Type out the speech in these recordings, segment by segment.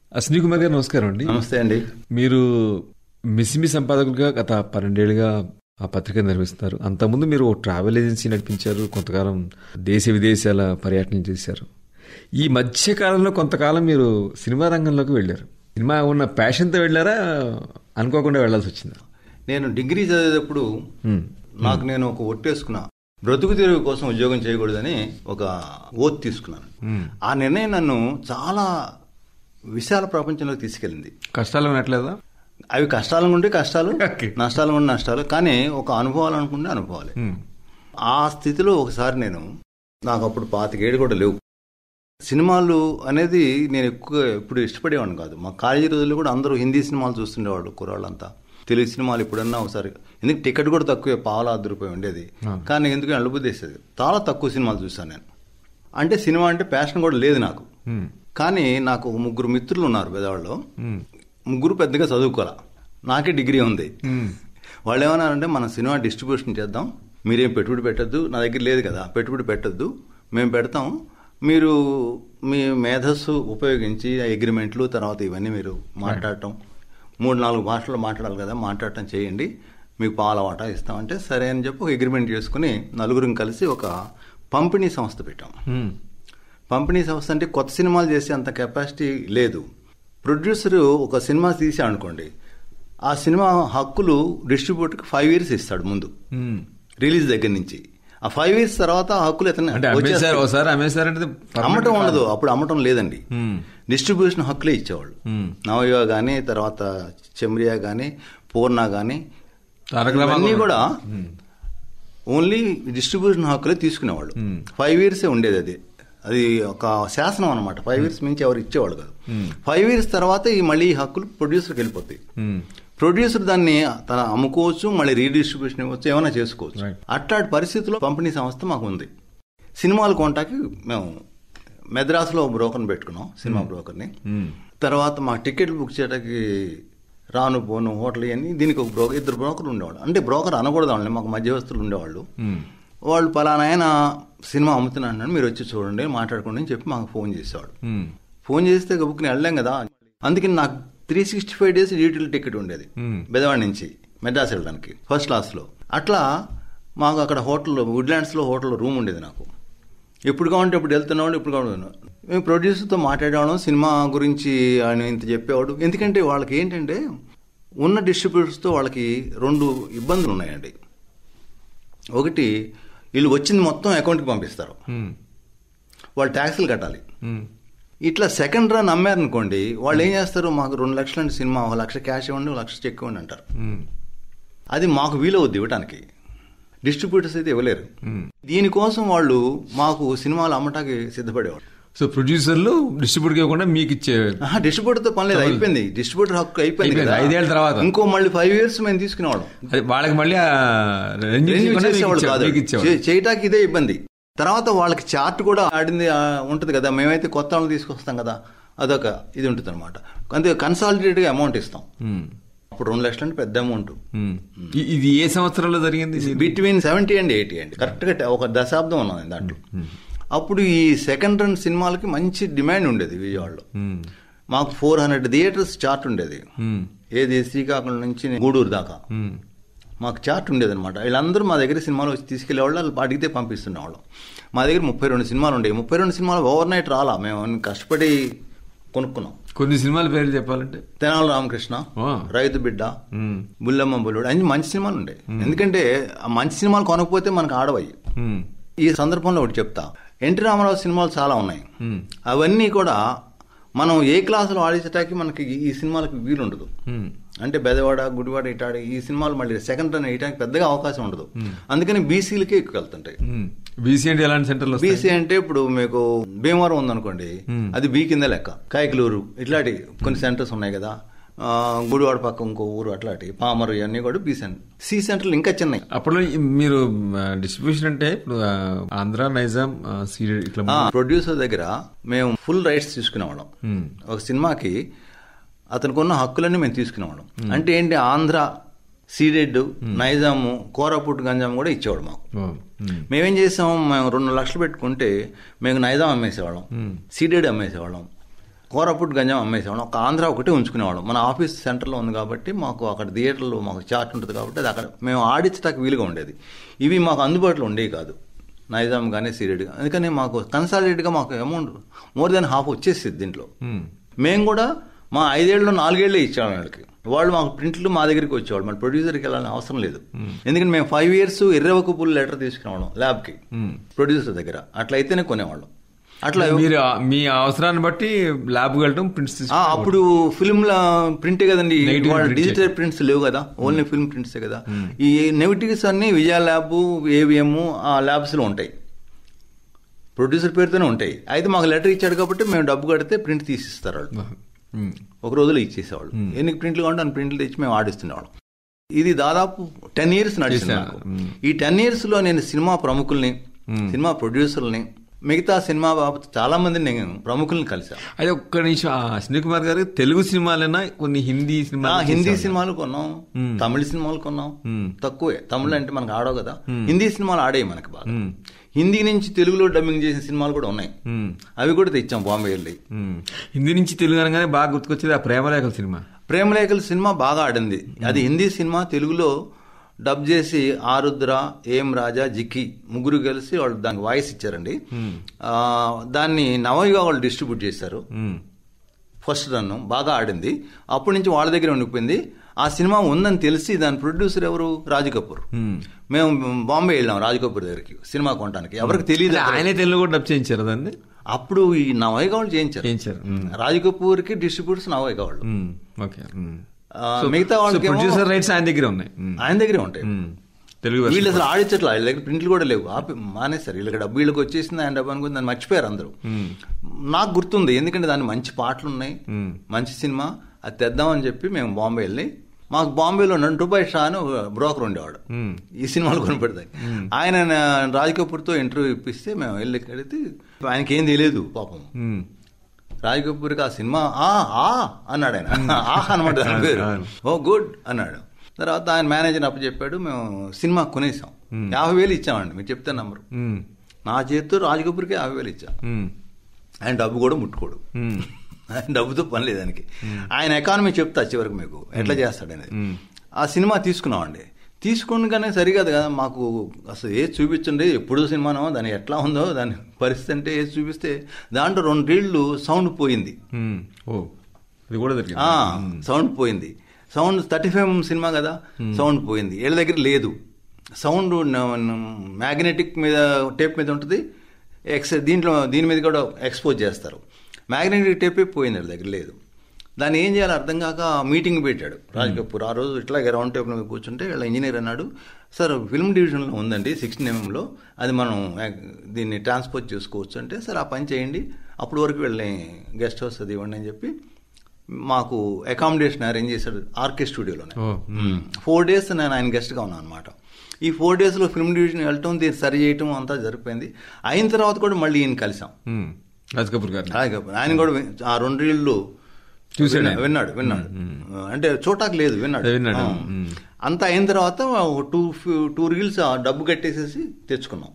అశ్విని కుమార్ గారు నమస్కారం అండి నమస్తే అండి మీరు మిసిమి సంపాదకులుగా గత పన్నెండేళ్లుగా ఆ పత్రిక నిర్వహిస్తారు అంతకుముందు మీరు ఓ ట్రావెల్ ఏజెన్సీ నడిపించారు కొంతకాలం దేశ విదేశాల పర్యటన చేశారు ఈ మధ్య కాలంలో కొంతకాలం మీరు సినిమా రంగంలోకి వెళ్ళారు సినిమా ఉన్న ప్యాషన్తో వెళ్ళారా అనుకోకుండా వెళ్ళాల్సి వచ్చిందా నేను డిగ్రీ చదివేటప్పుడు హ్మ్. నాకు నేను ఒక ఒట్టేసుకున్నా బ్రతుకు తెరువు కోసం ఉద్యోగం చేయకూడదని ఒక ఓత్ తీసుకున్నాను ఆ నిర్ణయం నన్ను చాలా విశాల ప్రపంచంలోకి తీసుకెళ్ళింది కష్టాలు ఉన్నట్లేదా అవి కష్టాలు ఉంటే కష్టాలు Okay. నష్టాలు ఉంటే నష్టాలు కానీ ఒక అనుభవాలు అనుకుంటే అనుభవాలు హ్మ్. ఆ స్థితిలో ఒకసారి నేను నాకు అప్పుడు పాతికేళ్ళు కూడా లేవు సినిమాలు అనేది నేను ఎక్కువ ఇప్పుడు ఇష్టపడేవాడిని కాదు మా కాలేజీ రోజుల్లో కూడా అందరూ హిందీ సినిమాలు చూస్తుండేవాళ్ళు కుర్రాళ్ళంతా తెలుగు సినిమాలు ఇప్పుడన్నా ఒకసారి ఎందుకు టికెట్ కూడా తక్కువే పావుల అర్ధ రూపాయి ఉండేది కానీ ఎందుకు అలుబుద్దేసేది చాలా తక్కువ సినిమాలు చూశాను నేను అంటే సినిమా అంటే ప్యాషన్ కూడా లేదు నాకు హ్మ్. కానీ నాకు ఒక ముగ్గురు మిత్రులు ఉన్నారు పెద్దవాళ్ళు హ్మ్. ముగ్గురు పెద్దగా చదువుకోలే నాకే డిగ్రీ ఉంది హ్మ్. వాళ్ళు ఏమన్నారంటే మన సినిమా డిస్ట్రిబ్యూషన్ చేద్దాం మీరేం పెట్టుబడి పెట్టద్దు నా దగ్గర లేదు కదా పెట్టుబడి పెట్టద్దు మేము పెడతాం మీరు మీ మేధస్సు ఉపయోగించి అగ్రిమెంట్లు తర్వాత ఇవన్నీ మీరు మాట్లాడటం మూడు నాలుగు భాషల్లో మాట్లాడాలి కదా మాట్లాడటం చేయండి మీకు పాల వాటా ఇస్తామంటే సరే అని చెప్పి ఒక అగ్రిమెంట్ చేసుకుని నలుగురం కలిసి ఒక పంపిణీ సంస్థ పెట్టాం హ్మ్. పంపిణీ సంస్థ అంటే కొత్త సినిమాలు చేసే అంత కెపాసిటీ లేదు ప్రొడ్యూసర్ ఒక సినిమా తీసా అనుకోండి ఆ సినిమా హక్కులు డిస్ట్రిబ్యూటర్కి ఫైవ్ ఇయర్స్ ఇస్తాడు ముందు హ్మ్. రిలీజ్ దగ్గర నుంచి ఆ ఫైవ్ ఇయర్స్ తర్వాత ఆ హక్కులు ఎతనే అంటే అమ్మేశారు ఒకసారి అమ్మేశారంటే permanent అమ్మటం కాదు. ఉండదు అప్పుడు అమ్మటం లేదండి హ్మ్. డిస్ట్రిబ్యూషన్ హక్కులే ఇచ్చేవాళ్ళు హ్మ్. నవయువ కానీ తర్వాత చెమ్రియా కానీ పూర్ణ కానీ తారక రామారావు ఇవన్నీ కూడా హ్మ్. ఓన్లీ డిస్ట్రిబ్యూషన్ హక్కులే తీసుకునేవాళ్ళు Hmm. ఫైవ్ ఇయర్సే ఉండేది అది అది ఒక శాసనం అనమాట ఫైవ్ ఇయర్స్ మించి ఎవరు ఇచ్చేవాళ్ళు కాదు Hmm. ఫైవ్ ఇయర్స్ తర్వాత ఈ మళ్ళీ ఈ హక్కులు ప్రొడ్యూసర్కి వెళ్ళిపోతాయి హ్మ్. ప్రొడ్యూసర్ దాన్ని తన అమ్ముకోవచ్చు మళ్ళీ రీడిస్ట్రిబ్యూషన్ ఇవ్వచ్చు ఏమైనా చేసుకోవచ్చు Right. అట్లాంటి పరిస్థితిలో పంపిణీ సంస్థ మాకు ఉంది సినిమాలు కొంటాకి మేము మెద్రాసులో బ్రోకర్ని పెట్టుకున్నాం సినిమా బ్రోకర్ని హ్మ్. తర్వాత మా టికెట్లు బుక్ చేయడానికి రాను పోను హోటల్ ఇవన్నీ దీనికి ఒక బ్రోకర్ ఇద్దరు బ్రోకర్లు ఉండేవాళ్ళు అంటే బ్రోకర్ అనకూడదు వాళ్ళని మాకు మధ్యవర్తులు ఉండేవాళ్ళు హ్మ్. వాళ్ళు పలానా ఆయన సినిమా అమ్ముతున్నాను మీరు వచ్చి చూడండి మాట్లాడుకోండి అని చెప్పి మాకు ఫోన్ చేసేవాడు హ్మ్. ఫోన్ చేస్తే గబుక్కుని వెళ్ళాం కదా అందుకని నాకు త్రీ సిక్స్టీ ఫైవ్ డేస్ డ్యూటీలు టికెట్ ఉండేది Hmm. బెదవాడి నుంచి మెడ్రాస్ వెళ్ళడానికి ఫస్ట్ క్లాస్లో అట్లా మాకు అక్కడ హోటల్లో వుడ్లాండ్స్లో హోటల్లో రూమ్ ఉండేది నాకు ఎప్పుడు కావాలంటే ఇప్పుడు వెళ్తున్నాడు ఇప్పుడు కావాలి మేము ప్రొడ్యూసర్తో మాట్లాడేవాళ్ళం సినిమా గురించి ఆయన ఇంత చెప్పేవాడు ఎందుకంటే వాళ్ళకి ఏంటంటే ఉన్న డిస్ట్రిబ్యూటర్స్తో వాళ్ళకి రెండు ఇబ్బందులు ఉన్నాయండి ఒకటి వీళ్ళు వచ్చింది మొత్తం అకౌంట్కి పంపిస్తారు హ్మ్. వాళ్ళు ట్యాక్సులు కట్టాలి హ్మ్. ఇట్లా సెకండ్ రన్ అమ్మారనుకోండి వాళ్ళు ఏం చేస్తారు మాకు రెండు లక్షల సినిమా ఒక లక్ష క్యాష్ ఇవ్వండి ఒక లక్ష చెక్ ఇవ్వండి అంటారు హ్మ్. అది మాకు వీలవుద్ది ఇవ్వడానికి డిస్ట్రిబ్యూటర్స్ అయితే ఇవ్వలేరు హ్మ్. దీనికోసం వాళ్ళు మాకు సినిమాలు అమ్మటానికి సిద్ధపడేవాళ్ళు సో ప్రొడ్యూసర్లు డిస్ట్రిబ్యూటర్ ఇవ్వకుండా మీకు ఇచ్చే ఆహా, డిస్ట్రిబ్యూటర్తో పని లేదు అయిపోయింది డిస్ట్రిబ్యూటర్ హక్కు అయిపోయింది అయిపోయింది, కదా. ఐదేళ్ల తర్వాత. ఇంకో మళ్ళీ ఫైవ్ ఇయర్స్ మేము తీసుకునేవాళ్ళం అది వాళ్ళకి మళ్ళీ ఆ రెన్యూ రెన్యూ చేయకుండా మీకు చేసేవాళ్ళు ఇచ్చే- కాదు మీకు ఇచ్చేవాళ్ళు. చే- చేయటానికి ఇదే ఇబ్బంది తర్వాత వాళ్ళకి చార్ట్ కూడా ఆడింది ఆ, ఉంటుంది కదా మేమైతే కొత్త వాళ్ళని తీసుకొస్తాం కదా అదొక ఇది ఉంటుంది అనమాట అంతే కన్సాలిడేట్గా అమౌంట్ ఇస్తాం హ్మ్. అప్పుడు రెండు లక్షలు అంటే పెద్ద అమౌంట్ హ్మ్. ఇ- ఇది ఏ సంవత్సరంలో జరిగింది ఇది? బిట్వీన్ సెవెంటీ అండ్ ఎయిటీ అండి కరెక్ట్గా ఒక దశాబ్దం ఉన్నది దాంట్లో అప్పుడు ఈ సెకండ్ రన్ సినిమాలకి మంచి డిమాండ్ ఉండేది విజయవాడలో హ్మ్. మాకు ఫోర్ హండ్రెడ్ థియేటర్స్ చార్ట్ ఉండేది హ్మ్. ఏది శ్రీకాకుళం నుంచి గూడూరు దాకా హ్మ్. మాకు చార్ట్ ఉండేది అనమాట వీళ్ళందరూ మా దగ్గర సినిమాలు వచ్చి తీసుకెళ్లేవాళ్ళు వాళ్ళు అడిగితే పంపిస్తుండేవాళ్ళం మా దగ్గర ముప్పై రెండు సినిమాలు ఉండేవి ముప్పై రెండు సినిమాలు ఓవర్ నైట్ రాలా మేము అన్ని కష్టపడి కొనుక్కున్నాం కొన్ని సినిమాల పేర్లు చెప్పాలంటే తెనాలి రామకృష్ణ ఆ. రైతు బిడ్డ హ్మ్. బుల్లమ్మ బుల్లుడు అన్ని మంచి సినిమాలు ఉండే ఎందుకంటే ఆ మంచి సినిమాలు కొనకపోతే మనకు ఆడవయ్యి హ్మ్. ఈ సందర్భంలో ఒకటి చెప్తా ఎన్టీ రామారావు సినిమాలు చాలా ఉన్నాయి హ్మ్. అవన్నీ కూడా మనం ఏ క్లాసులో ఆడించడానికి మనకి ఈ- ఈ సినిమాలకు వీలుండదు హ్మ్. అంటే బెదవాడ గుడివాడ ఇటాడి ఈ సినిమాలు మళ్ళీ సెకండ్ రన్ వేయడానికి పెద్దగా అవకాశం ఉండదు అందుకని బీసీలకే ఎక్కువ వెళ్తుంటాయి హ్మ్. బీసీ అంటే ఎలాంటి సెంటర్లు వస్తాయి బీసీ అంటే ఇప్పుడు మీకు భీమవరం ఉందనుకోండి అది బీ కింద లెక్క కాయకలూరు ఇట్లాంటి కొన్ని సెంటర్స్ ఉన్నాయి కదా ఆ, గుడివాడ పక్క ఇంకో ఊరు అట్లాంటి పామరు ఇవన్నీ కూడా బీ సెంటర్ సి సెంటర్లు ఇంకా చిన్నవి అప్పట్లో ఈ మీరు డిస్ట్రిబ్యూషన్ అంటే ఇప్పుడు ఆ, ఆంధ్ర నైజాం ఆ, సీరియల్ ఇట్లా ఆ, ప్రొడ్యూసర్ దగ్గర మేము ఫుల్ రైట్స్ తీసుకునేవాళ్ళం హ్మ్. ఒక సినిమాకి అతనికి ఉన్న హక్కులన్నీ మేము తీసుకునేవాళ్ళం అంటే ఏంటి ఆంధ్ర సీడెడ్ నైజాము కోరాపుట్ గంజాం కూడా ఇచ్చేవాడు మాకు ఓ. హ్మ్. మేమేం చేసాం మేము రెండు లక్షలు పెట్టుకుంటే మేము నైజాం అమ్మేసేవాళ్ళం సీడెడ్ అమ్మేసేవాళ్ళం కోరపుట్ గంజం అమ్మేసేవాళ్ళం ఒక ఆంధ్ర ఒకటే ఉంచుకునేవాళ్ళం మన ఆఫీస్ సెంటర్లో ఉంది కాబట్టి మాకు అక్కడ థియేటర్లో మాకు చార్ట్ ఉంటుంది కాబట్టి అది అక్కడ మేము ఆడించడానికి వీలుగా ఉండేది ఇవి మాకు అందుబాటులో ఉండేవి కాదు నైజాం కానీ సీరియడ్ అందుకని మాకు కన్సాలిడేట్గా మాకు అమౌంట్ మోర్ దెన్ హాఫ్ వచ్చేసింది దీంట్లో మ్మ్. మేము కూడా మా ఐదేళ్ళు నాలుగేళ్లే ఇచ్చాము వాళ్ళకి వాళ్ళు మాకు ప్రింట్లు మా దగ్గరికి వచ్చేవాళ్ళు మన ప్రొడ్యూసర్కి వెళ్ళాలని అవసరం లేదు ఎందుకంటే మేము ఫైవ్ ఇయర్స్ ఇర్రవకబుల్ లెటర్ తీసుకునేవాళ్ళం ల్యాబ్కి మ్మ్. ప్రొడ్యూసర్ దగ్గర అట్లా అయితేనే కొనేవాళ్ళం అట్లా మీరు ఆ- మీ అవసరాన్ని బట్టి ల్యాబ్ వెళ్ళటం ప్రింట్స్ ఆ, తీసుకు అప్పుడు ఫిల్మ్ ప్రింటే కదండి Negative వాళ్ళ print డిజిటల్ ప్రింట్స్ లేవు కదా ఓన్లీ ఫిల్మ్ ప్రింట్సే కదా ఈ నెగిటివ్స్ అన్ని విజయ ల్యాబ్ ఏవిఎం ఆ ల్యాబ్స్ లో ఉంటాయి ప్రొడ్యూసర్ పేరుతోనే ఉంటాయి అయితే మాకు లెటర్ ఇచ్చాడు కాబట్టి మేము డబ్బు కడితే ప్రింట్ తీసిస్తారు వాళ్ళు మ్మ్. ఒక రోజులో ఇచ్చేసేవాళ్ళు ఎన్ని ప్రింట్లు కావాలంటే అన్ని ప్రింట్లు తెచ్చి మేము ఆడిస్తుండేవాళ్ళం ఇది దాదాపు టెన్ ఇయర్స్ నడిచింది చేశాను. నాకు. మ్మ్. ఈ టెన్ ఇయర్స్ లో నేను సినిమా ప్రముఖుల్ని సినిమా ప్రొడ్యూసర్లని మిగతా సినిమా బాబు చాలా మందిని నేను ప్రముఖుల్ని కలిసాను అయితే ఒక్క నిమిషం ఆ, సునీల్ కుమార్ గారు తెలుగు సినిమాలైనా కొన్ని హిందీ ఆ, సినిమాలు హిందీ చేశారు. సినిమాలు కొన్నాం తమిళ సినిమాలు కొన్నాం మ్మ్. తక్కువే తమిళ అంటే మనకు ఆడవు కదా హిందీ సినిమాలు ఆడేవి మనకి బాగా మ్మ్. హిందీ నుంచి తెలుగులో డబ్బింగ్ చేసిన సినిమాలు కూడా ఉన్నాయి మ్మ్. అవి కూడా తెచ్చాం బాంబే వెళ్ళి మ్మ్. హిందీ నుంచి తెలుగు అనగానే బాగా గుర్తుకొచ్చేది ఆ ప్రేమలేఖల సినిమా ప్రేమలేఖల సినిమా బాగా ఆడింది అది హిందీ సినిమా తెలుగులో డబ్ చేసి ఆరుద్ర ఏం రాజా జిక్కి ముగ్గురు కలిసి వాళ్ళు దానికి వాయిస్ ఇచ్చారండి ఆ, దాన్ని నవయుగా వాళ్ళు డిస్ట్రిబ్యూట్ చేశారు మ్మ్. ఫస్ట్ రన్ బాగా ఆడింది అప్పటి నుంచి వాళ్ళ దగ్గర ఉండిపోయింది ఆ సినిమా ఉందని తెలిసి దాని ప్రొడ్యూసర్ ఎవరు రాజు కపూర్ మ్మ్. మేము బాంబే వెళ్ళాం రాజు కపూర్ దగ్గరికి సినిమా కొనడానికి ఎవరికి తెలియదు అంటే ఆయనే తెలుగు కూడా డబ్ చేయించారు దాన్ని అప్పుడు ఈ నవయ్య వాళ్ళు చేయించారు చేయించారు మ్మ్. రాజు కపూర్ కి డిస్ట్రిబ్యూటర్స్ నవయ్య వాళ్ళు మ్మ్. ఓకే మ్మ్. ఆ, మిగతా వాళ్ళకి ప్రొడ్యూసర్ రైట్స్ ఆయన దగ్గర ఉన్నాయి మ్మ్. ఆయన దగ్గరే ఉంటాయి మ్మ్. తెలుగు version. వీళ్ళు అసలు ఆడించట్లా వీళ్ళ దగ్గర ప్రింట్లు కూడా లేవు ఆపి మానేస్తారు వీళ్ళకి డబ్బు వీళ్ళకి వచ్చేసింది ఆయన డబ్బు అనుకుని దాన్ని మర్చిపోయారు అందరూ మ్మ్. నాకు గుర్తుంది ఎందుకంటే దాని మంచి పాటలు ఉన్నాయి మ్మ్. మంచి సినిమా అది తెద్దామని చెప్పి మేము బాంబే వెళ్ళి మాకు బాంబేలో నంటు రూపాయి షా అని ఒక బ్రోకర్ ఉండేవాడు మ్మ్. ఈ సినిమాలు కొనిపెడతాయి ఆయన నా- రాజ్ కపూర్తో ఇంటర్వ్యూ ఇప్పిస్తే మేము వెళ్ళి కడితే ఆయనకి ఏం తెలియదు పాపం మ్మ్. రాజ్ కపూర్కి ఆ సినిమా ఆ ఆ అన్నాడు ఆయన ఆహ్ అనమాట దాని పేరు అవును. ఓ గుడ్ అన్నాడు తర్వాత ఆయన మేనేజర్ అప్పు చెప్పాడు మేము సినిమా కొనేసాం యాభై వేలు ఇచ్చామండి మీరు చెప్తే నంబరు మ్మ్. నా చేతితో రాజ్ కపూర్కి యాభై వేలు ఇచ్చాం మ్మ్. ఆయన డబ్బు కూడా ముట్టుకోడు మ్మ్. ఆయన డబ్బుతో పని లేదు ఆయనకి ఆయన ఎకానమీ చెప్తా చివరికి మీకు ఎట్లా చేస్తాడు అనేది ఆ సినిమా తీసుకున్నామండి తీసుకునగానే సరికాదు కదా మాకు అసలు ఏది చూపించండి ఎప్పుడు సినిమానో దాని ఎట్లా ఉందో దాని పరిస్థితి అంటే ఏది చూపిస్తే దాంట్లో రెండు రీళ్లు సౌండ్ పోయింది మ్మ్. ఓ ఇది కూడా జరిగింది ఆ, సౌండ్ పోయింది సౌండ్ థర్టీ ఫైవ్ సినిమా కదా సౌండ్ పోయింది వీళ్ళ దగ్గర లేదు సౌండ్ మ్యాగ్నెటిక్ మీద టేప్ మీద ఉంటుంది ఎక్స్ దీంట్లో దీని మీద కూడా ఎక్స్పోజ్ చేస్తారు మ్యాగ్నెటిక్ టేపే పోయింది వీళ్ళ దగ్గర లేదు దాన్ని ఏం చేయాలో అర్థం కాక మీటింగ్ పెట్టాడు రాజ్ కపూర్ ఆ రోజు ఇట్లాగే రౌండ్ టేబుల్ మీద కూర్చుంటే వీళ్ళ ఇంజనీర్ అన్నాడు సార్ ఫిల్మ్ డివిజన్లో ఉందండి సిక్స్టీన్ ఎంఎంలో అది మనం యాక్- దీన్ని ట్రాన్స్పోర్ట్ చేసుకోవచ్చు అంటే సార్ ఆ పని చేయండి అప్పటి వరకు వెళ్ళి గెస్ట్ హౌస్ అది ఇవ్వండి అని చెప్పి మాకు అకామిడేషన్ అరేంజ్ చేశాడు ఆర్కే స్టూడియోలోనే ఓ మ్మ్. ఫోర్ డేస్ నేను ఆయన గెస్ట్గా ఉన్నాను అనమాట ఈ ఫోర్ డేస్లో ఫిల్మ్ డివిజన్ వెళ్ళటం దీన్ని సరి చేయటం అంతా జరిపోయింది అయిన తర్వాత కూడా మళ్ళీ ఈయన కలిసాం మ్మ్. రాజ్ కపూర్ గారిని రాజ్ కపూర్ ఆయన కూడా వి- ఆ రెండు రీళ్ళు చూశాడు విన్నా- ఆయన. విన్నాడు విన్నాడు అంటే చూటాకు లేదు విన్నాడు విన్నాడు. ఆ. మ్మ్. అంత అయిన తర్వాత ఒక టూ ఫి- టూ రీల్స్ ఆ డబ్బు కట్టేసేసి తెచ్చుకున్నాం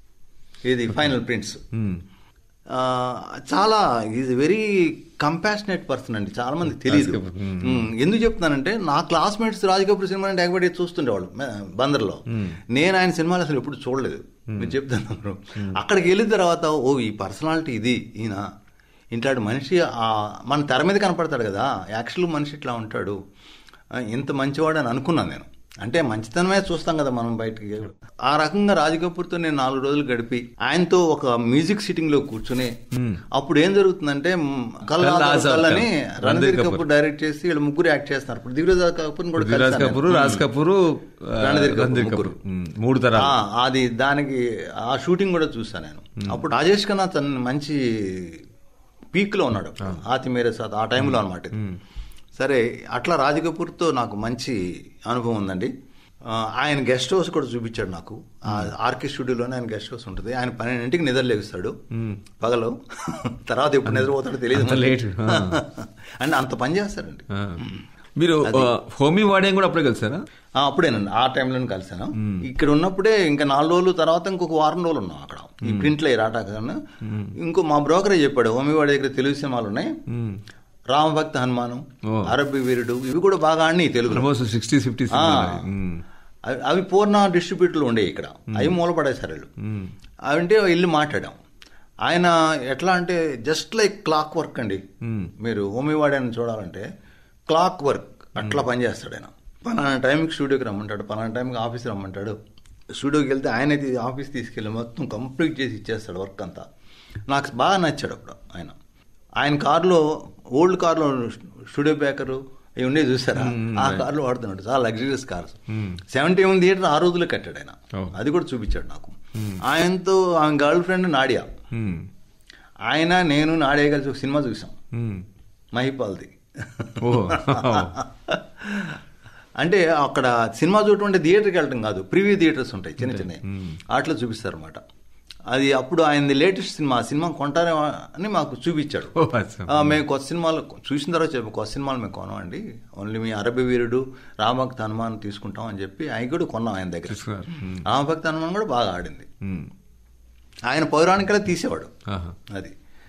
ఇది ఫైనల్ ప్రింట్స్ మ్మ్. ఆ, చాలా ఈజ్ వెరీ కంపాషనేట్ పర్సన్ అండి చాలా మంది తెలియదు రాజ్ కపూర్, మ్మ్. మ్మ్. ఎందుకు చెప్తున్నానంటే నా క్లాస్మేట్స్ రాజ్ కపూర్ సినిమా అంటే ఎగబడి చూస్తుండేవాళ్ళు మే- బందర్లో నేను ఆయన సినిమాలు అసలు ఎప్పుడు చూడలేదు మీరు చెప్తున్నారు అక్కడికి వెళ్ళిన తర్వాత ఓ ఈ పర్సనాలిటీ ఇది ఈయన ఇంట్లాంటి మనిషి ఆ, మన తెర మీద కనపడతాడు కదా యాక్చువల్ మనిషి ఇట్లా ఉంటాడు ఆ, ఇంత మంచివాడు అని అనుకున్నాను నేను అంటే మంచితనమే చూస్తాం కదా మనం బయటికి ఆ రకంగా రాజ్ కపూర్తో నేను నాలుగు రోజులు గడిపి ఆయనతో ఒక మ్యూజిక్ సిట్టింగ్ లో కూర్చుని అప్పుడు ఏం జరుగుతుందంటే మ్, కల్ కల్ ఆజాద్ ఆజాద్ కల్ అని కల్. రణధీర్ రణధీర్ కపూర్ డైరెక్ట్ చేసి వీళ్ళు ముగ్గురు యాక్ట్ చేస్తున్నారు ఇప్పుడు దిగ్విజయ్ కపూర్ కూడా పృథ్వీరాజ్ కలిశాను కపూర్ నేను. రాజ్ కపూర్ ఆ, రణధీర్ కపూర్ రణధీర్ ముగ్గురు. కపూర్ మ్మ్. మూడు తరాలు ఆ, అది దానికి ఆ షూటింగ్ కూడా చూసాను నేను అప్పుడు రాజేష్ ఖన్నా తన మంచి పీక్ లో ఉన్నాడు ఆతి మేరే సాత్ ఆ టైంలో అనమాట సరే అట్లా రాజ్ కపూర్తో నాకు మంచి అనుభవం ఉందండి ఆ, ఆయన గెస్ట్ హౌస్ కూడా చూపించాడు నాకు ఆ ఆర్కే స్టూడియోలోనే ఆయన గెస్ట్ హౌస్ ఉంటుంది ఆయన పన్నెండింటికి నిద్ర లేస్తాడు పగలు తర్వాత ఎప్పుడు నిద్రపోతాడో తెలియదు అంత late. ఆ. అంటే అంత పని చేస్తారండి ఆ. మీరు ఆ, హోమీ వాడేం కూడా అప్పుడే కలిసారా ఆ, అప్పుడేనండి ఆ టైంలోనే కలిసాను ఇక్కడ ఉన్నప్పుడే ఇంకా నాలుగు రోజులు తర్వాత ఇంకొక వారం రోజులు ఉన్నాం అక్కడ ఈ ప్రింట్లో రాటా కన్నా ఇంకో మా బ్రోకరే చెప్పాడు హోమివాడి దగ్గర తెలుగు సినిమాలు ఉన్నాయి మ్మ్. రామభక్త హనుమానం ఓ. అరబ్బి వీరుడు ఇవి కూడా బాగా ఆడినాయి తెలుగులో ఆల్మోస్ట్ సిక్స్టీ ఫిఫ్టీ ఆ. అవి- అవి పూర్ణ డిస్ట్రిబ్యూటర్లు ఉండేవి ఇక్కడ అవి మూలపడేశారు వీళ్ళు అవంటే వెళ్ళి మాట్లాడాం ఆయన ఎట్లా అంటే జస్ట్ లైక్ క్లాక్ వర్క్ అండి మీరు హోమివాడి అని చూడాలంటే క్లాక్ వర్క్ అట్లా పనిచేస్తాడు ఆయన పలానా టైంకి స్టూడియోకి రమ్మంటాడు పలానా టైంకి ఆఫీస్ రమ్మంటాడు స్టూడియోకి వెళ్తే ఆయన ఆఫీస్ తీసుకెళ్ళి మొత్తం కంప్లీట్ చేసి ఇచ్చేస్తాడు వర్క్ అంతా నాకు బాగా నచ్చాడు అప్పుడు ఆయన ఆయన కారులో ఓల్డ్ కార్లో స్టూడియో బ్యాకరు ఇవి ఉండే చూసారా ఆ కార్లో వాడుతున్నాడు చాలా luxuries cars seventy one theatre ఆ రోజుల్లో కట్టాడు ఆయన Oh. అది కూడా చూపించాడు నాకు ఆయనతో ఆయన గర్ల్ ఫ్రెండ్ నాడియా ఆయన నేను నాడియా కలిసి ఒక సినిమా చూసాం మహిపాల్ది ఓ అంటే అక్కడ సినిమా చూడటం అంటే థియేటర్కి వెళ్ళటం కాదు ప్రివ్యూ థియేటర్స్ ఉంటాయి చిన్న చిన్నవి అట్లా చూపిస్తారు అనమాట అది అప్పుడు ఆయనది లేటెస్ట్ సినిమా ఆ సినిమా కొంటారేమో అని మాకు చూపించాడు ఓ అచ్చా. ఆ, మేము కొత్త సినిమాలు చూసిన తర్వాత చెప్పి కొత్త సినిమాలు మేము కొనమండి ఓన్లీ మీ అరబి వీరుడు రామభక్త హనుమాన్ తీసుకుంటాం అని చెప్పి ఆయన కూడా కొన్నాం ఆయన దగ్గర తీసుకున్నారు. మ్మ్. రామభక్త హనుమాన్ కూడా బాగా ఆడింది మ్మ్. ఆయన పౌరాణికలే తీసేవాడు ఆహా. అది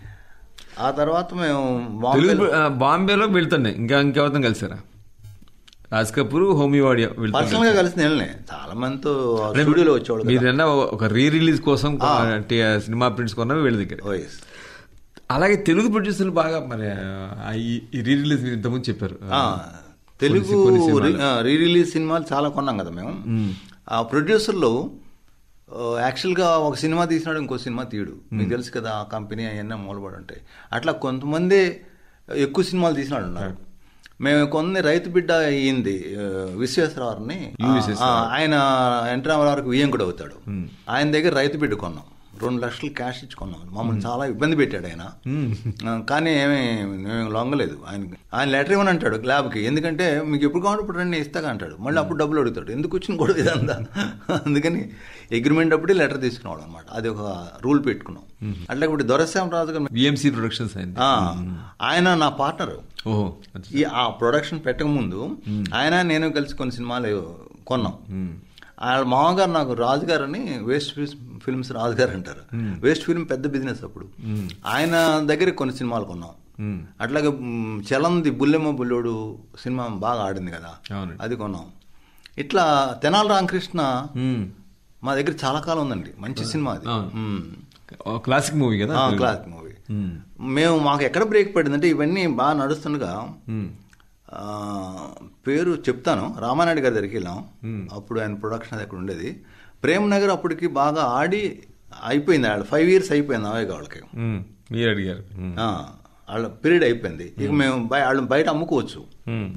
ఆ తర్వాత మేము తెలుగు బాంబేలో ఆ, బాంబేలో వెళ్తున్నాయి ఇంకా ఇంకెవరితో కలిసారా రాజ్ కపూర్ హోమీ వాడి వెళ్తున్నాయి పర్సనల్ గా కలిసి వెళ్ళినాయి చాలా మందితో స్టూడియోలో వచ్చేవాడు కదా. మీరన్నా ఒక రీ రిలీజ్ కోసం కొన్న- టి- సినిమా ప్రింట్స్ కొన్నవి వీళ్ళ దగ్గర ఓ, yes. అలాగే తెలుగు ప్రొడ్యూసర్లు బాగా మరి ఆ, ఈ రీ రిలీజ్ మీరు ఇంతకుముందు చెప్పారు ఆ, తెలుగు కొన్ని- కొన్ని సినిమాలు. రీ రిలీజ్ సినిమాలు చాలా కొన్నాం కదా మేము ఆ ప్రొడ్యూసర్లు ఆ, యాక్చువల్గా ఒక సినిమా తీసినాడు ఇంకో సినిమా తీయడు మీకు తెలుసు కదా ఆ కంపెనీ అవన్నీ మూలబడి ఉంటాయి అట్లా కొంతమంది ఎక్కువ సినిమాలు తీసినాడు ఉన్నారు మేము కొన్ని రైతు బిడ్డ అయ్యింది ఆ, విశ్వేశ్వరరావుని యు. విశ్వేశ్వరరావు. ఆ, ఆయన ఎన్టీ రామారావుకి వియ్యం కూడా అవుతాడు ఆయన దగ్గర రైతు బిడ్డ కొన్నాం రెండు లక్షలు క్యాష్ ఇచ్చి కొన్నాం మమ్మల్ని చాలా ఇబ్బంది పెట్టాడు ఆయన ఆ, కానీ ఏమి మేము లొంగలేదు ఆయన ఆయన లెటర్ ఇవ్వని అంటాడు ల్యాబ్కి ఎందుకంటే మీకు ఎప్పుడు కావాలి ఇప్పుడు రండి ఇస్తాగా అంటాడు మళ్ళీ అప్పుడు డబ్బులు అడుగుతాడు ఎందుకు వచ్చిన కూడా ఇదంతా అందుకని అగ్రిమెంట్ అప్పుడే లెటర్ తీసుకున్నాడు అనమాట అది ఒక రూల్ పెట్టుకున్నాం అట్లా ఇప్పుడు దొరశ్యామ రాజు గారు విఎంసీ ప్రొడక్షన్స్ అయింది ఆ, ఆయన నా పార్ట్నర్ ఓహో అచ్చా. ఈ ఆ ప్రొడక్షన్ పెట్టక ముందు ఆయన నేను కలిసి కొన్ని సినిమాలు కొన్నాం ఆయన మామగారు నాకు రాజు గారు అని వేస్ట్ ఫిల్మ్స్ రాజు గారు అంటారు వేస్ట్ ఫిల్మ్ పెద్ద బిజినెస్ అప్పుడు ఆయన దగ్గర కొన్ని సినిమాలు కొన్నాం మ్మ్. అట్లాగే మ్, చలంది బుల్లెమ్మ బుల్లోడు సినిమా బాగా ఆడింది కదా అవునండి. అది కొన్నాం ఇట్లా తెనాలి రామకృష్ణ మ్మ్. మా దగ్గర చాలా కాలం ఉందండి మంచి సినిమా అది అవును. మ్. ఓ, క్లాసిక్ మూవీ కదా ఆ, తెలుగు. క్లాసిక్ మూవీ మ్మ్. మేము మాకు ఎక్కడ బ్రేక్ పడిందంటే ఇవన్నీ బాగా నడుస్తుండగా మ్మ్. ఆ, పేరు చెప్తాను రామానాయుడు గారి దగ్గరికి వెళ్ళాం అప్పుడు ఆయన ప్రొడక్షన్ అది అక్కడ ఉండేది ప్రేమ్ నగర్ అప్పటికి బాగా ఆడి అయిపోయింది వాళ్ళు ఫైవ్ ఇయర్స్ అయిపోయింది అవే వాళ్ళకి మ్మ్. మీరు అడిగారు మ్మ్. ఆ, వాళ్ళ పీరియడ్ అయిపోయింది ఇక మేము బయ వాళ్ళని బయట అమ్ముకోవచ్చు మ్మ్.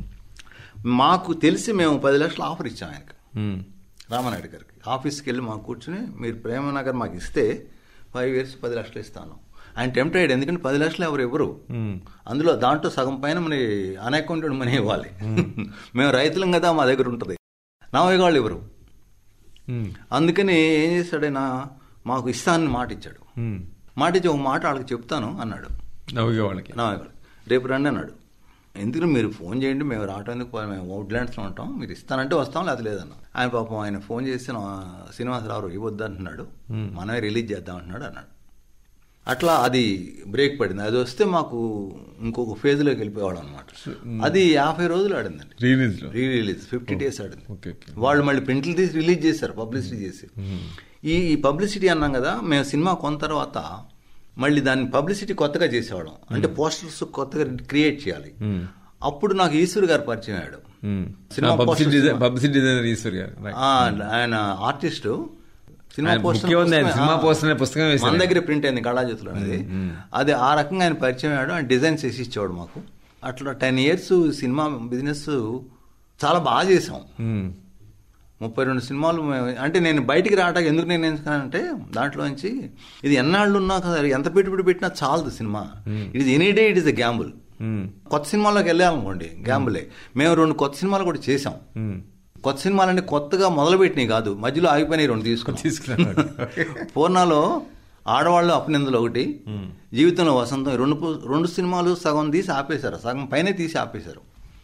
మాకు తెలిసి మేము పది లక్షలు ఆఫర్ ఇచ్చాం ఆయనకి మ్మ్. రామానాయుడు గారికి ఆఫీస్కి వెళ్ళి మాకు కూర్చుని మీరు ప్రేమ నగర్ మాకు ఇస్తే ఫైవ్ ఇయర్స్ పది లక్షలు ఇస్తాను ఆయన టెంప్ట్ అయ్యాడు ఎందుకంటే పది లక్షలు ఎవరు ఇవ్వరు మ్మ్. అందులో దాంట్లో సగం పైన మన అన్అకౌంటెడ్ మనీ ఇవ్వాలి మేము రైతులం కదా మా దగ్గర ఉంటుంది నావయ్య వాళ్ళు ఇవ్వరు మ్మ్. అందుకని ఏం చేశాడైనా మాకు ఇస్తానని మాట ఇచ్చాడు మ్మ్. మాట ఇచ్చి ఒక మాట వాళ్ళకి చెప్తాను అన్నాడు నవ్వుగా వాళ్ళకి నావయ్య వాళ్ళు రేపు రండి అన్నాడు ఎందుకంటే మీరు ఫోన్ చేయండి మేము రావటం ఎందుకు పోయి మేము అవుట్లాండ్స్లో ఉంటాం మీరు ఇస్తానంటే వస్తాం లేదా లేదన్న ఆయన పాపం ఆయన ఫోన్ చేసి నా శ్రీనివాసరావు ఇవ్వద్దు అంటున్నాడు మనమే రిలీజ్ చేద్దాం అంటున్నాడు అన్నాడు అట్లా అది బ్రేక్ పడింది అది వస్తే మాకు ఇంకొక ఫేజ్లోకి వెళ్ళిపోయేవాడు అనమాట అది యాభై రోజులు ఆడిందండి రిలీజ్ లో రీ రిలీజ్ ఫిఫ్టీ డేస్ ఆడింది ఓకే ఓకే వాళ్ళు మళ్ళీ ప్రింట్లు తీసి రిలీజ్ చేశారు పబ్లిసిటీ చేసి ఈ ఈ పబ్లిసిటీ అన్నాం కదా మేము సినిమా కొన్న తర్వాత మళ్ళీ దాన్ని పబ్లిసిటీ కొత్తగా చేసేవాళ్ళం అంటే పోస్టర్స్ కొత్తగా క్రియేట్ చేయాలి అప్పుడు నాకు ఈశ్వర్ గారు పరిచయం అయ్యాడు cinema publicity posters design publicity designer Eshwar గారు Right. ఆ, ఆయన ఆర్టిస్టు సినిమా ఆయన పోస్టర్ ముఖ్యం ఉంది, ఆయన పుస్తకం- సినిమా ఆ, పోస్టర్ అనే పుస్తకం వేశారు. మన దగ్గర ప్రింట్ అయింది కళాజ్యోతిలో అనేది అది ఆ రకంగా ఆయన పరిచయం అయ్యాడు ఆయన డిజైన్స్ వేసి ఇచ్చేవాడు మాకు అట్లా టెన్ ఇయర్స్ సినిమా బిజినెస్ చాలా బాగా చేసాం మ్మ్. ముప్పై రెండు సినిమాలు మేము- అంటే నేను బయటికి రావడానికి ఎందుకు నేను ఎంచుకున్నానంటే దాంట్లో నుంచి ఇది ఎన్నాళ్ళు ఉన్నా కదా ఎంత పెట్టుబడి పెట్టినా చాలదు cinema it is any day it is a gamble మ్మ్. కొత్త సినిమాలోకి వెళ్ళామనుకోండి గ్యాంబులే మేము రెండు కొత్త సినిమాలు కూడా చేసాం మ్మ్. కొత్త సినిమాలు అంటే కొత్తగా మొదలుపెట్టినాయి కాదు మధ్యలో ఆగిపోయినాయి రెండు తీసుకున్నాం తీసుకున్నాను పూర్ణాలో ఆడవాళ్ళు అపనిందులు ఒకటి జీవితంలో వసంతం ఈ రెండు పు- రెండు సినిమాలు సగం తీసి ఆపేశారు సగం పైన తీసి ఆపేశారు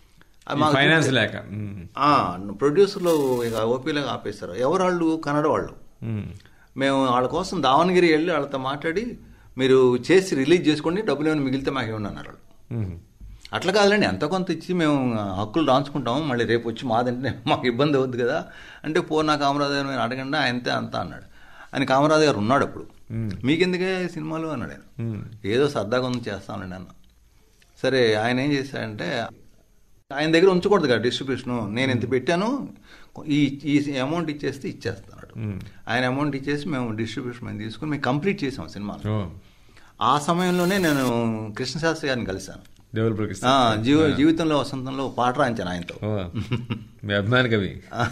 అది మాకు ఫైనాన్స్ లేక ఉమ్. ఆ, ప్రొడ్యూసర్లు ఇక ఓపీలాగా ఆపేస్తారు ఎవరు వాళ్ళు కన్నడ వాళ్ళు ఉమ్. మేము వాళ్ళ కోసం దావణగిరి వెళ్ళి వాళ్ళతో మాట్లాడి మీరు చేసి రిలీజ్ చేసుకోండి డబ్బులు ఏమైనా మిగిలితే మాకు ఏమన్నా అన్నారు వాళ్ళు ఉమ్. అట్లా కాదులేండి ఎంత కొంత ఇచ్చి మేము హక్కులు రాంచుకుంటాం మళ్ళీ రేపు వచ్చి మాదంటే మాకు ఇబ్బంది అవుద్ది కదా అంటే పో నా కామరాజు గారు మీరు అడగండి ఆయనతే అంతా అన్నాడు ఆయన కామరాజు గారు ఉన్నాడు అప్పుడు మీకెందుకే సినిమాలు అన్నాడు ఆయన ఉమ్. ఏదో సరదాగా ఉంది చేస్తానండి అన్న సరే ఆయన ఏం చేశాడంటే ఆయన దగ్గర ఉంచకూడదు కదా డిస్ట్రిబ్యూషన్ నేను ఇంత పెట్టాను ఈ ఈ అమౌంట్ ఇచ్చేస్తే ఇచ్చేస్తాడు ఆయన అమౌంట్ ఇచ్చేసి మేము డిస్ట్రిబ్యూషన్ మేము తీసుకుని మేము కంప్లీట్ చేసాం సినిమా ఓ ఆ సమయంలోనే నేను కృష్ణశాస్త్రి గారిని కలిశాను దేవుడు ప్రకృతి ఆ, జీవ జీవితంలో వసంతంలో పాట రాయించాను ఆయనతో ఓ మీ అభిమాని కవి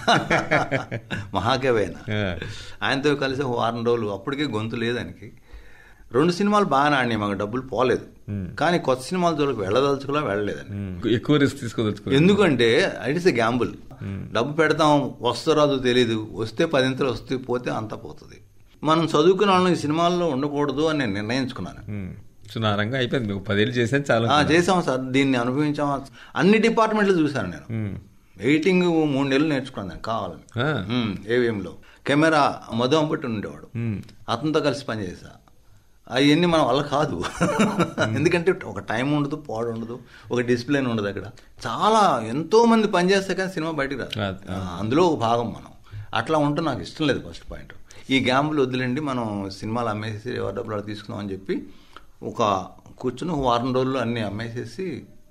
మహాకవి ఆయన ఆ. ఆయనతో కలిసి ఒక వారం రోజులు అప్పటికే గొంతు లేదు ఆయనకి రెండు సినిమాలు బాగానే ఆడినాయి మాకు డబ్బులు పోలేదు కానీ కొత్త సినిమాల జోలికి వెళ్ళదలుచుకులా వెళ్ళలేదని ఉమ్. ఎక్కువ రిస్క్ తీసుకోదలుచుకో ఎందుకంటే ఇట్స్ ఎ గ్యాంబుల్ డబ్బు పెడతాం వస్తో రాదో తెలియదు వస్తే పదింతలు వస్తే పోతే అంతా పోతుంది మనం చదువుకున్న వాళ్ళని ఈ సినిమాల్లో ఉండకూడదు అని నేను నిర్ణయించుకున్నాను సునారంగా అయిపోయింది మీకు పదేళ్ళు చేసాను చాలా ఆ, చేసాం సార్ దీన్ని అనుభవించాం అన్ని డిపార్ట్మెంట్లు చూశాను నేను ఉమ్. ఎడిటింగ్ మూడు నెలలు నేర్చుకున్నాను నేను కావాలని ఆ. ఏవిఎంలో కెమెరా మధు అంబట్టి ఉండేవాడు ఉమ్. అతనితో కలిసి పనిచేసా అవన్నీ మన వల్ల కాదు ఎందుకంటే ఒక టైం ఉండదు పాడు ఉండదు ఒక డిసిప్లిన్ ఉండదు అక్కడ చాలా ఎంతో మంది పనిచేస్తే కానీ సినిమా బయటికి రాదు రాదు. ఆ, అందులో ఒక భాగం మనం అట్లా ఉంటే నాకు ఇష్టం లేదు ఫస్ట్ పాయింట్ ఈ గ్యాంబులు వదిలేండి మనం సినిమాలు అమ్మేసి ఎవరి డబ్బులు అలా తీసుకుందాం అని చెప్పి ఒక కూర్చుని ఒక వారం రోజులు అన్ని అమ్మేసేసి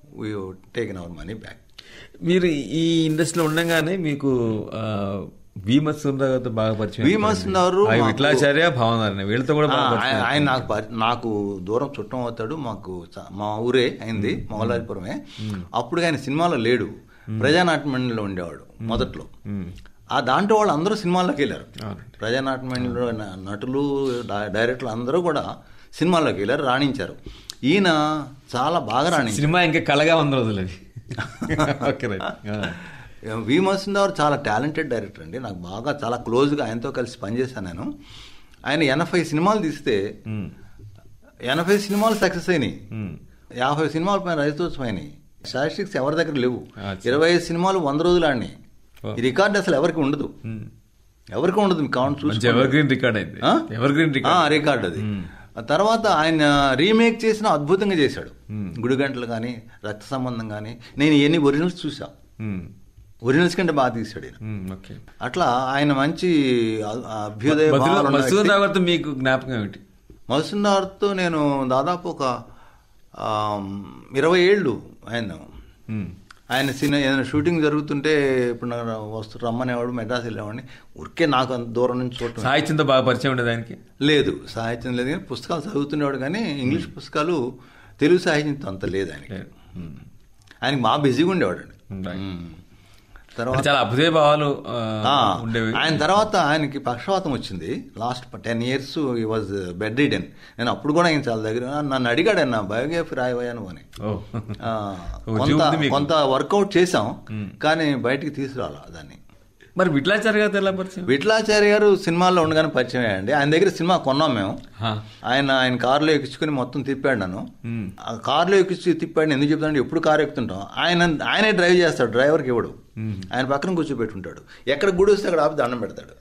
టేకిన్ అవర్ మనీ బ్యాక్ మీరు ఈ ఇండస్ట్రీలో ఉండగానే మీకు ఆ, వి మత్స్యరావు గారితో బాగా పరిచయం వి మత్స్యరావు ఆయన మాకు- విట్లాచార్య భావనారాయణ వీళ్ళతో కూడా బాగా ఆ, పరిచయం ఆయన ఆయన నాకు పరి- నాకు దూరం చుట్టం అవుతాడు మాకు చ- మా ఊరే అయింది మొగలారిపురమే అప్పుడు ఆయన సినిమాలో లేడు ప్రజానాట్యమండలిలో ఉండేవాడు మొదట్లో ఆ దాంట్లో వాళ్ళు అందరూ సినిమాల్లోకి వెళ్ళారు అవునండి. ప్రజానాట్యమండలిలో న- నటులు డై- డైరెక్టర్లు అందరూ కూడా సినిమాల్లోకి వెళ్ళారు రాణించారు ఈయన చాలా బాగా రాణించారు సినిమా ఇంకా కళగా ఉంది రోజులు అది ఓకే రైట్ ఆ. వి మసందార్ చాలా టాలెంటెడ్ డైరెక్టర్ అండి నాకు బాగా చాలా క్లోజ్గా ఆయనతో కలిసి పనిచేశాను నేను ఆయన ఎనభై సినిమాలు తీస్తే ఉమ్. ఎనభై సినిమాలు సక్సెస్ అయినాయి ఉమ్. యాభై సినిమాల పైన రైతోత్సవం అయినాయి స్టాటిస్టిక్స్ ఎవరి దగ్గర లేవు అచ్చా. ఇరవై ఐదు సినిమాలు వంద రోజులు ఆడినాయి ఓ. ఈ రికార్డ్ అసలు ఎవరికి ఉండదు ఉమ్. ఎవరికి ఉండదు మీకు కావాలి మంచి ఎవర్ గ్రీన్ రికార్డ్ అయింది ఆ? ఎవర్ గ్రీన్ రికార్డ్ రికార్డ్ అది మ్మ్. ఆ తర్వాత ఆయన రీమేక్ చేసిన అద్భుతంగా చేశాడు గుడిగంటలు కానీ రక్త సంబంధం కానీ నేను ఎన్ని ఒరిజినల్స్ చూసా ఉమ్. ఒరిజినల్స్ కంటే బాగా తీశాడు ఆయన ఉమ్, ఓకే అట్లా ఆయన మంచి అ- అభ్యుదయ భావాలు ఉన్న వ్యక్తి. మసూద్ గారితో మీకు జ్ఞాపకం ఏమిటి మధుసూదన్తో నేను దాదాపు ఒక ఆ, ఇరవై ఏళ్ళు ఆయన ఉమ్. ఆయన సినిమా ఏదైనా షూటింగ్ జరుగుతుంటే ఇప్పుడు నాకు వస్తు రమ్మనేవాడు మెడ్రాస్ వెళ్ళేవాడిని ఊరికే నాకు అంత దూరం నుంచి చూడటం సాహిత్యంతో బాగా పరిచయం ఉండేది ఆయనకి లేదు సాహిత్యం లేదు కానీ పుస్తకాలు చదువుతుండేవాడు కానీ ఇంగ్లీష్ పుస్తకాలు తెలుగు సాహిత్యంతో అంత లేదు ఆయనకి లేదు. ఉమ్. ఆయనకి బాగా బిజీగా ఉండేవాడు Right. తర్వాత అంటే చాలా అభ్యుదయ భావాలు ఆ, ఆ, ఉండేవి ఆయన తర్వాత ఆయనకి పక్షవాతం వచ్చింది last ten years he was bedridden నేను అప్పుడు కూడా ఆయన చాలా దగ్గర నన్ను అడిగాడు ఆయన బయోగ్రఫీ రాయబోయాను అని ఓ ఆ, ఓ, కొంత జీవుంది మీకు. కొంత వర్కౌట్ చేసాం కానీ బయటికి తీసుకురాలా దాన్ని మరి విట్లాచార్య గారితో ఎలా పరిచయం విఠలాచార్య గారు సినిమాల్లో ఉండగానే పరిచయం అయ్యండి ఆయన దగ్గర సినిమా కొన్నాం మేము ఆ. ఆయన ఆయన కారులో ఎక్కించుకుని మొత్తం తిప్పాడు నన్ను ఉమ్. ఆ కారులో ఎక్కించి తిప్పాడు ఎందుకు చెప్తాడు ఎప్పుడు కారు ఎక్కుతుంటాం ఆయన ఆయనే డ్రైవ్ చేస్తాడు డ్రైవర్కి ఇవ్వడు ఆయన పక్కన కూర్చోబెట్టుంటాడు ఎక్కడ గుడి వస్తే అక్కడ ఆపి దండం పెడతాడు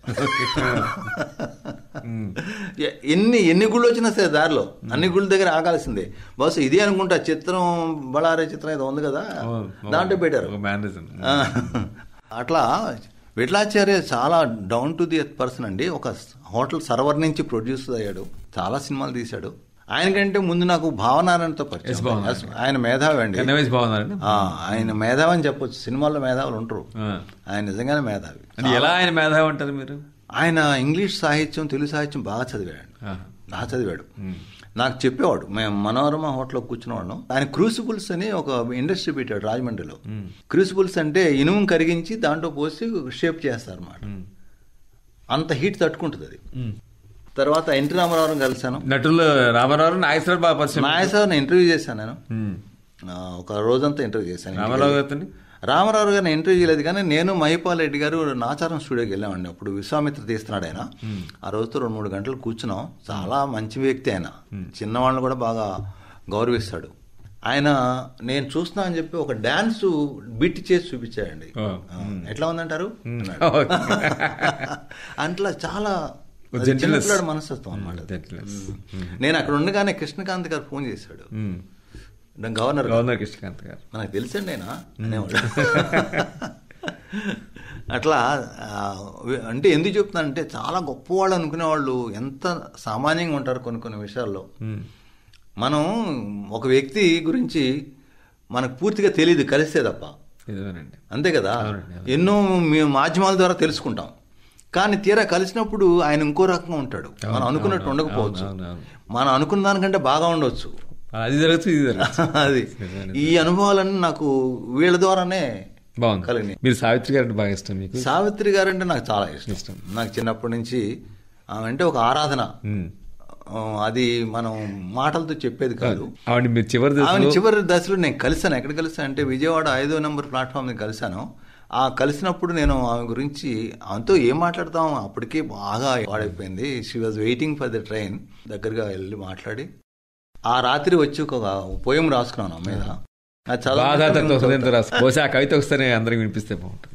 ఎ- ఎన్ని ఎన్ని గుళ్ళు వచ్చినా సరే దారిలో అన్ని గుళ్ళ దగ్గర ఆగాల్సిందే బహుశా ఇదే అనుకుంటా చిత్రం బళారే చిత్రం ఏదో ఉంది కదా ఓ, ఓ, దాంట్లో పెట్టారు ఒక మేనరిజం ఆ, అట్లా విఠలాచార్య చాలా down to the earth person అండి ఒక హోటల్ సర్వర్ నుంచి ప్రొడ్యూసర్ అయ్యాడు చాలా సినిమాలు తీశాడు ఆయనకంటే ముందు నాకు భావనారాయణతో ఎస్ పరిచయం భావనారాయణ. ఆయన మేధావి అండి కన్నవేజ్ బాగున్నారండి ఆ, ఆయన మేధావి అని చెప్పొచ్చు సినిమాల్లో మేధావులు ఉంటారు ఆ. ఆయన నిజంగానే మేధావి అంటే ఎలా ఆయన మేధావి అంటారు మీరు ఆయన ఇంగ్లీష్ సాహిత్యం తెలుగు సాహిత్యం బాగా చదివాడు ఆ. బాగా చదివాడు నాకు చెప్పేవాడు మేము మనోరమ హోటల్లో కూర్చునేవాళ్ళం ఆయన క్రూసిబుల్స్ అని ఒక ఇండస్ట్రీ పెట్టాడు రాజమండ్రిలో క్రూసిబుల్స్ అంటే ఇనుము కరిగించి దాంట్లో పోసి షేప్ చేస్తారు అన్నమాట అంత హీట్ తట్టుకుంటుంది అది ఉమ్. తర్వాత ఎన్టీ రామారావు కలిశాను నటులు రామారావు నాగేశ్వరరావు బాగా పరిచయం నాగేశ్వరరావుని ఇంటర్వ్యూ చేశాను నేను ఉమ్. ఆ, ఒక రోజంతా ఇంటర్వ్యూ చేశాను రామారావు గారితో రామారావు గారిని ఇంటర్వ్యూ చేయలేదు కానీ నేను మహిపాల్ రెడ్డి గారు నాచారం స్టూడియోకి వెళ్ళామండి అప్పుడు విశ్వామిత్ర తీస్తున్నాడు ఆయన ఆ రోజుతో రెండు మూడు గంటలు కూర్చున్నాం చాలా మంచి వ్యక్తి ఆయన చిన్నవాళ్ళని కూడా బాగా గౌరవిస్తాడు ఆయన నేను చూస్తున్నా అని చెప్పి ఒక డాన్స్ బిట్ చేసి చూపించాడండి ఓ. ఆ, ఎట్లా ఉందంటారు అన్నాడు. ఓకే. అట్లా చాలా ఒక అది gentleness. చిన్నపిల్లాడి మనస్తత్వం అనమాట Gentleness. నేను అక్కడ ఉండగానే కృష్ణకాంత్ గారు ఫోన్ చేశాడు మ్మ్. నేను గవర్నర్ గారు. గవర్నర్ కృష్ణకాంత్ గారు మనకు తెలుసండి ఆయన అనేవాడు అట్లా ఆ, అంటే ఎందుకు చెప్తున్నానంటే చాలా గొప్పవాళ్ళు అనుకునే వాళ్ళు ఎంత సామాన్యంగా ఉంటారు కొన్ని కొన్ని విషయాల్లో మ్మ్. మనం ఒక వ్యక్తి గురించి మనకు పూర్తిగా తెలియదు కలిస్తే తప్ప నిజమేనండి అంతే కదా అవునండి, అవును. ఎన్నో మేము మాధ్యమాల ద్వారా తెలుసుకుంటాం కానీ తీరా కలిసినప్పుడు ఆయన ఇంకో రకంగా ఉంటాడు మనం అవును, అనుకున్నట్టు అవును, ఉండకపోవచ్చు అవును, అవును. మనం అనుకున్న దానికంటే బాగా ఉండొచ్చు అది జరుగుతుంది ఇది జరుగుతుంది అది నిజమే, ఈ అనుభవాలన్నీ నాకు వీళ్ళ ద్వారానే బాగుంది కలిగినాయి మీరు సావిత్రి గారు అంటే బాగా ఇష్టం మీకు సావిత్రి గారు అంటే నాకు చాలా ఇష్టం ఇష్టం. నాకు చిన్నప్పటి నుంచి ఆమె అంటే ఒక ఆరాధన మ్మ్. ఆ, అది మనం మాటలతో చెప్పేది కాదు ఆవిడ మీరు చివరి ఆమె దశలో చివరి దశలో నేను కలిశాను ఎక్కడ కలిసాను అంటే విజయవాడ ఐదో నెంబర్ ప్లాట్ఫామ్ కలిశాను ఆ కలిసినప్పుడు నేను ఆమె గురించి ఆమెతో ఏం మాట్లాడతాం అప్పటికే బాగా వాడైపోయింది she was waiting for the train దగ్గరగా వెళ్ళి మాట్లాడి ఆ రాత్రి వచ్చి ఒక పోయం రాసుకున్నాను ఆమె మీద అది బాధ చదవమంటే హృదయంతో రాసు బహుశా ఆ కవిత వస్తేనే అందరికి వినిపిస్తే బాగుంటుంది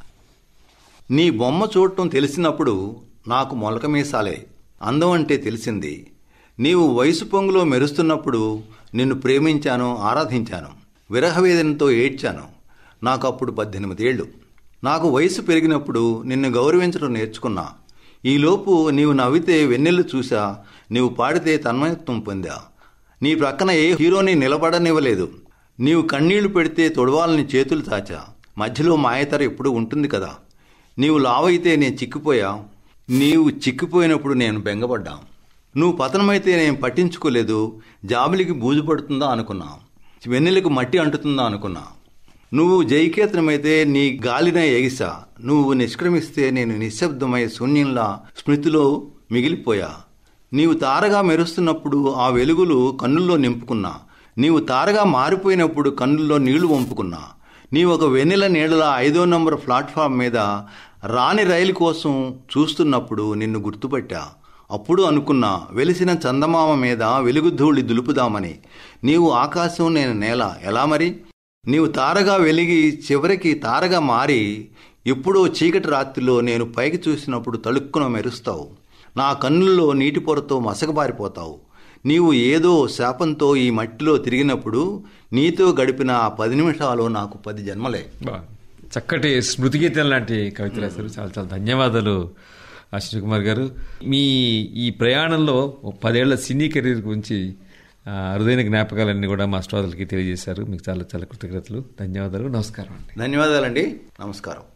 నీ బొమ్మ చూడటం తెలిసినప్పుడు నాకు మొలక మీసాలే అందం అంటే తెలిసింది నీవు వయసు పొంగులో మెరుస్తున్నప్పుడు నిన్ను ప్రేమించాను ఆరాధించాను విరహవేదనతో ఏడ్చాను నాకు అప్పుడు పద్దెనిమిదేళ్లు నాకు వయసు పెరిగినప్పుడు నిన్ను గౌరవించడం నేర్చుకున్నా ఈలోపు నీవు నవ్వితే వెన్నెల్లు చూసా నీవు పాడితే తన్మయత్వం పొందా నీ ప్రక్కన ఏ హీరోని నిలబడనివ్వలేదు నీవు కన్నీళ్లు పెడితే తొడవాలని చేతులు చాచా మధ్యలో మాయతర ఎప్పుడు ఉంటుంది కదా నీవు లావైతే నేను చిక్కిపోయా నీవు చిక్కిపోయినప్పుడు నేను బెంగపడ్డా నువ్వు పతనమైతే నేను పట్టించుకోలేదు జాబులికి బూజు పడుతుందా అనుకున్నా వెన్నెలకు మట్టి అంటుతుందా అనుకున్నా నువ్వు జైకేతనమైతే నీ గాలిన ఎగిసా నువ్వు నిష్క్రమిస్తే నేను నిశ్శబ్దమై శూన్యంలా స్మృతిలో మిగిలిపోయా నీవు తారగా మెరుస్తున్నప్పుడు ఆ వెలుగులు కన్నుల్లో నింపుకున్నా నీవు తారగా మారిపోయినప్పుడు కన్నుల్లో నీళ్లు వంపుకున్నా నీవు ఒక వెన్నెల నీడల ఐదో నంబర్ ప్లాట్ఫామ్ మీద రాని రైలు కోసం చూస్తున్నప్పుడు నిన్ను గుర్తుపట్టా అప్పుడు అనుకున్నా వెలిసిన చందమామ మీద వెలుగుధూళి దులుపుదామని నీవు ఆకాశం నేను నేల ఎలా మరి నీవు తారగా వెలిగి చివరికి తారగా మారి ఎప్పుడో చీకటి రాత్రిలో నేను పైకి చూసినప్పుడు తళుక్కున మెరుస్తావు నా కన్నుల్లో నీటి పొరతో మసకబారిపోతావు నీవు ఏదో శాపంతో ఈ మట్టిలో తిరిగినప్పుడు నీతో గడిపిన ఆ పది నిమిషాలు నాకు పది జన్మలే బాగుంది. చక్కటి స్మృతి గీతం లాంటి కవితలు రాశారు చాలా చాలా ధన్యవాదాలు అశ్విని కుమార్ గారు మీ ఈ ప్రయాణంలో ఓ పదేళ్ల సినీ కెరీర్ గురించి ఆ, అరుదైన జ్ఞాపకాలన్నీ కూడా మా శ్రోతలకి తెలియజేశారు మీకు చాలా చాలా కృతజ్ఞతలు ధన్యవాదాలు నమస్కారం అండి ధన్యవాదాలండి నమస్కారం